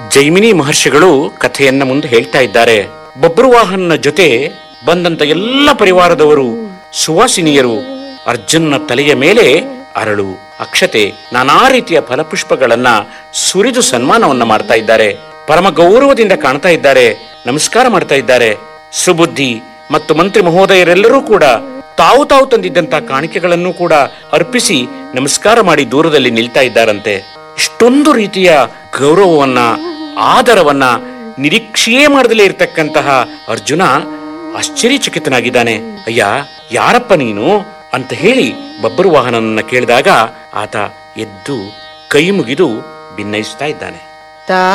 ಜೈಮಿನಿ ಮಹರ್ಷಿಗಳು ಕಥೆಯನ್ನ ಮುಂದೆ ಹೇಳ್ತಾ ಇದ್ದಾರೆ ಬಬ್ರುವಾಹನ್ನ ಜೊತೆ ಬಂದಂತ ಎಲ್ಲ ಪರಿವಾರದವರು ಸುವಾಸಿನಿಯರು ಅರ್ಜುನ್ನ ತಲೆಯ ಮೇಲೆ ಅರಳು ಅಕ್ಷತೆ ನಾನಾ ರೀತಿಯ ಫಲಪುಷ್ಪಗಳನ್ನ ಸುರಿದು ಸನ್ಮಾನವನ್ನ ಮಾಡ್ತಾ ಇದ್ದಾರೆ ಪರಮ ಗೌರವದಿಂದ ಕಾಣ್ತಾ ಇದ್ದಾರೆ ನಮಸ್ಕಾರ ಮಾಡ್ತಾ ಇದ್ದಾರೆ ಸುಬುದ್ಧಿ ಮತ್ತು ಮಂತ್ರಿ ಮಹೋದಯರೆಲ್ಲರೂ ಕೂಡ ತಾವು ತಾವು ತಂದಿದ್ದಂತ ಕಾಣಿಕೆಗಳನ್ನು ಕೂಡ ಅರ್ಪಿಸಿ ನಮಸ್ಕಾರ ಮಾಡಿ ದೂರದಲ್ಲಿ ನಿಲ್ತಾ ಇದ್ದಾರಂತೆ ಇಷ್ಟೊಂದು ರೀತಿಯ ಗೌರವವನ್ನ ಆದರವನ್ನ ನಿರೀಕ್ಷೆಯೇ ಮಾಡದಲೇ ಇರತಕ್ಕಂತಹ ಅರ್ಜುನ ಆಶ್ಚರ್ಯಚಕಿತನಾಗಿದ್ದಾನೆ ಅಯ್ಯ ಯಾರಪ್ಪ ನೀನು ಅಂತ ಹೇಳಿ ಬಬ್ಬರು ವಾಹನನನ್ನ ಕೇಳಿದಾಗ ಆತ ಎದ್ದು ಕೈ ಮುಗಿದು ಭಿನ್ನಯಿಸ್ತಾ ಇದ್ದಾನೆ ತಾ